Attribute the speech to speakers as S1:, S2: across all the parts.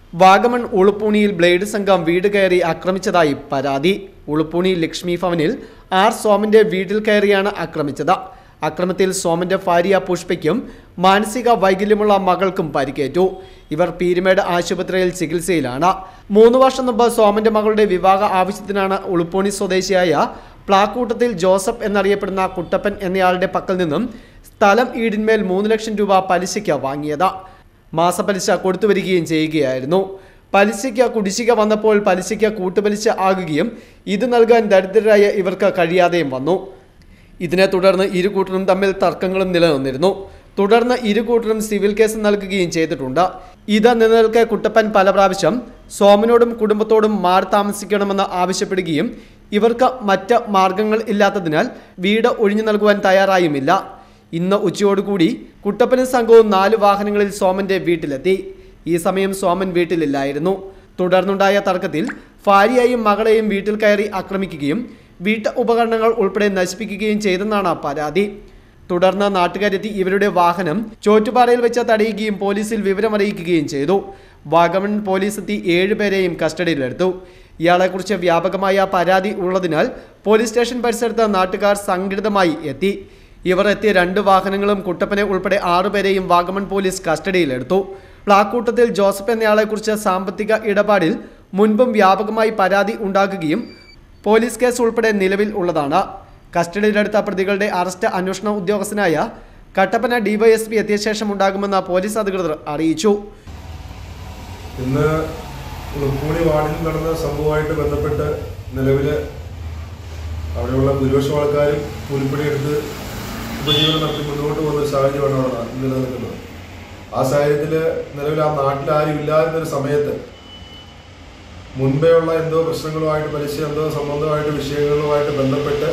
S1: Vagamon ഉളുപ്പൂണിയിൽ blade സംഘം വീട് കയറി ആക്രമിച്ചതായി പരാതി ഉളുപ്പൂണി ലക്ഷ്മി ഭവനിൽ ആർ സോമന്റെ വീട്ടിൽ കയറിയാണ് ആക്രമിച്ചത് അക്രമത്തിൽ സോമന്റെ ഭാര്യ പുഷ്പയ്ക്കും മാനസിക വൈകല്യമുള്ള മകൾക്കും പരിക്കേറ്റു ഇവർ പീരുമേട് ആശുപത്രിയിൽ ചികിത്സയിലാണ് മൂന്ന് വർഷം മുമ്പ് സോമന്റെ മകളുടെ വിവാഹ ആവശ്യത്തിനാണ് ഉളുപ്പൂണി സ്വദേശിയായ പ്ലാക്കൂട്ടത്തിൽ ജോസഫ് എന്നറിയപ്പെടുന്ന കുട്ടപ്പൻ എന്നയാളുടെ പക്കൽ നിന്നും സ്ഥലം ഈടിന്മേൽ മൂന്ന് ലക്ഷം രൂപ പലിശയ്ക്ക് വാങ്ങിയത് മാസപലിശ കൊടുത്തു വരികയും ചെയ്യുകയായിരുന്നു പലിശയ്ക്ക് കുടിശ്ശിക വന്നപ്പോൾ പലിശയ്ക്ക് കൂട്ടുപലിശ ആകുകയും ഇത് നൽകാൻ ദരിദ്രരായ ഇവർക്ക് കഴിയാതെയും വന്നു ഇതിനെ തുടർന്ന് ഇരു കൂട്ടരും തമ്മിൽ തർക്കങ്ങളും നിലനിന്നിരുന്നു തുടർന്ന് ഇരു കൂട്ടരും സിവിൽ കേസ് നൽകുകയും ചെയ്തിട്ടുണ്ട് ഇത് നിലനിൽക്കെ കുട്ടപ്പൻ പല പ്രാവശ്യം സോമനോടും കുടുംബത്തോടും മാറി താമസിക്കണമെന്ന് ആവശ്യപ്പെടുകയും ഇവർക്ക് മറ്റ് മാർഗങ്ങൾ ഇല്ലാത്തതിനാൽ വീട് ഒഴിഞ്ഞു നൽകുവാൻ തയ്യാറായുമില്ല ഇന്ന് ഉച്ചയോടുകൂടി കുട്ടപ്പനും സംഘവും നാല് വാഹനങ്ങളിൽ സോമന്റെ വീട്ടിലെത്തി ഈ സമയം സോമൻ വീട്ടിലില്ലായിരുന്നു തുടർന്നുണ്ടായ തർക്കത്തിൽ ഭാര്യയെയും മകളെയും വീട്ടിൽ കയറി ആക്രമിക്കുകയും വീട്ട് ഉപകരണങ്ങൾ ഉൾപ്പെടെ നശിപ്പിക്കുകയും ചെയ്തെന്നാണ് പരാതി തുടർന്ന് നാട്ടുകാരെത്തി ഇവരുടെ വാഹനം ചോറ്റുപാറയിൽ വെച്ച് തടയുകയും പോലീസിൽ വിവരമറിയിക്കുകയും ചെയ്തു വാഗമൺ പോലീസ് എത്തി ഏഴുപേരെയും കസ്റ്റഡിയിലെടുത്തു ഇയാളെക്കുറിച്ച് വ്യാപകമായ പരാതി ഉള്ളതിനാൽ പോലീസ് സ്റ്റേഷൻ പരിസരത്ത് നാട്ടുകാർ സംഘടിതമായി എത്തി ഇവർ എത്തിയ രണ്ട് വാഹനങ്ങളും കുട്ടപ്പനെ ഉൾപ്പെടെ ആറുപേരെയും വാഗമൺ പോലീസ് കസ്റ്റഡിയിലെടുത്തു പ്ലാക്കൂട്ടത്തിൽ ജോസഫ് എന്നയാളെക്കുറിച്ച് സാമ്പത്തിക ഇടപാടിൽ മുൻപും വ്യാപകമായി പരാതി ഉണ്ടാക്കുകയും പോലീസ് കേസ് ഉൾപ്പെടെ നിലവിൽ ഉള്ളതാണ് കസ്റ്റഡിയിലെടുത്ത പ്രതികളുടെ അറസ്റ്റ് അന്വേഷണ ഉദ്യോഗസ്ഥനായ കട്ടപ്പന ഡിവൈഎസ്പി എത്തിയ ശേഷം ഉണ്ടാകുമെന്ന് പോലീസ് അധികൃതർ അറിയിച്ചു
S2: ഇന്ന് ഉളുപ്പൂണി വാർഡിൽ നടന്ന സംഭവമായിട്ട് ബന്ധപ്പെട്ട് നിലവിൽ അവിടെയുള്ള ഭൂരിപക്ഷം ആൾക്കാരും കൂലിപ്പണി എടുത്ത് ഉപജീവനം നടത്തി മുന്നോട്ട് പോകുന്ന ഒരു സാഹചര്യമാണ് അവിടെ ന- നിലനിൽക്കുന്നത് ആ സാഹചര്യത്തിൽ നിലവിൽ ആ നാട്ടിൽ ആരും ഇല്ലാതിരുന്നൊരു സമയത്ത് മുൻപേ ഉള്ള എന്തോ പ്രശ്നങ്ങളുമായിട്ട് പലിശ എന്തോ സംബന്ധമായിട്ട് വിഷയങ്ങളുമായിട്ട് ബന്ധപ്പെട്ട്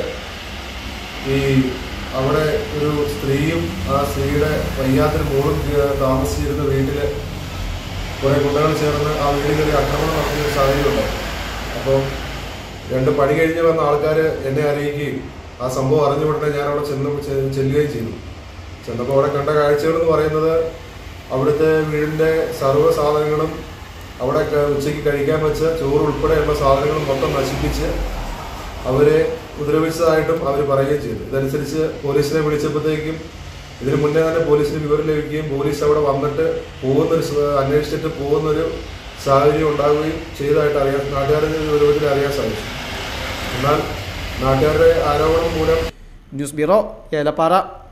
S2: ഈ അവിടെ ഒരു സ്ത്രീയും ആ സ്ത്രീയുടെ വയ്യാത്തൊരു മോളും ഏഹ് താമസിച്ചിരുന്ന വീട്ടിൽ കുറെ ഗുണ്ടകൾ ചേർന്ന് ആ വീട് കയറി ആക്രമണം നടത്തിയ ഒരു സാഹചര്യമുണ്ട് അപ്പോൾ രണ്ട് പണി കഴിഞ്ഞ് വന്ന ആൾക്കാർ എന്നെ അറിയിക്കുകയും ആ സംഭവം അറിഞ്ഞ ഉടനെ ഞാൻ അവിടെ ചെന്ന് ചെ- ചെല്ലുകയും ചെയ്തു ചെന്നപ്പോൾ അവിടെ കണ്ട കാഴ്ചകൾ എന്ന് പറയുന്നത് അവിടുത്തെ വീടിൻ്റെ സർവ്വ സാധനങ്ങളും അവിടെ ക- ഉച്ചയ്ക്ക് കഴിക്കാൻ വെച്ച ചോറ് ഉൾപ്പെടെയുള്ള സാധനങ്ങൾ മൊത്തം നശിപ്പിച്ച് അവരെ ഉപദ്രവിച്ചതായിട്ടും അവർ പറയുകയും ചെയ്തു ഇതനുസരിച്ച് പോലീസിനെ വിളിച്ചപ്പോഴത്തേക്കും ഇതിനു മുന്നേ തന്നെ പോലീസിന് വിവരം ലഭിക്കുകയും പോലീസ് അവിടെ വന്നിട്ട് പോകുന്നൊരു സ- അന്വേഷിച്ചിട്ട് പോകുന്നൊരു സാഹചര്യം ഉണ്ടാവുകയും ചെയ്തതായിട്ട് അറിയാൻ നാട്ടുകാരുടെ വിവരത്തിൽ അറിയാൻ സാധിച്ചു എന്നാൽ നാട്ടുകാരുടെ ആരോപണം മൂലം
S1: ന്യൂസ് ബ്യൂറോ ഏലപ്പാറ